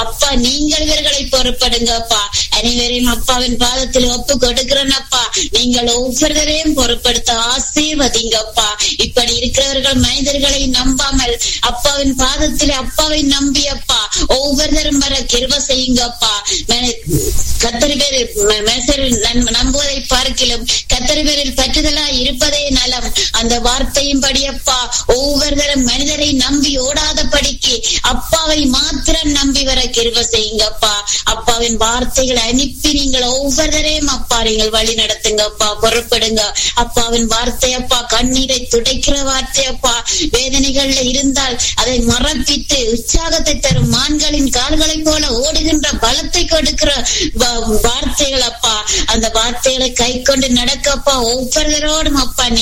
அப்பா நீங்கள் இவர்களை பொறுப்படுங்கப்பா அனைவரையும் அப்பாவின் பாதத்தில் ஒப்பு கொடுக்கிறேனப்பா நீங்கள் ஒவ்வொருவரையும் பொறுப்படுத்த ஆசீர்வதிங்கப்பா இப்படி இருக்கிறவர்கள் மனிதர்களை நம்பாமல் அப்பாவின் பாதத்தில் அப்பாவை நம்பி அப்பா ஒவ்வொருத்தரும் வர கிருப செய்யுங்கப்பா கத்தரி பேரில் மனுஷரில் நம்புவதை பார்க்கிலும் கத்தரி பேரில் பற்றுதலா இருப்பதே நலம் அந்த வார்த்தையும் படியப்பா ஒவ்வொருத்தரும் மனிதரை நம்பி ஓடாதபடிக்கு அப்பாவை மாத்திரம் நம்பி வர கிருப செய்யுங்கப்பா அப்பாவின் வார்த்தைகளை அனுப்பி நீங்கள் ஒவ்வொருத்தரையும் அப்பா நீங்கள் வழி நடத்துங்கப்பா பொறுப்படுங்க அப்பாவின் வார்த்தை அப்பா கண்ணீரை துடைக்கிற வார்த்தை அப்பா வேதனைகள்ல இருந்தால் அதை மறப்பித்து உற்சாகத்தை தரும் மான்களின் கால்களை போல ஓடுகின்ற பலத்தை கொடுக்கிற வார்த்தைகள் அப்பா அந்த வார்த்தைகளை கை கொண்டு நடக்கப்பா ஒவ்வொருவரோடும் அப்பா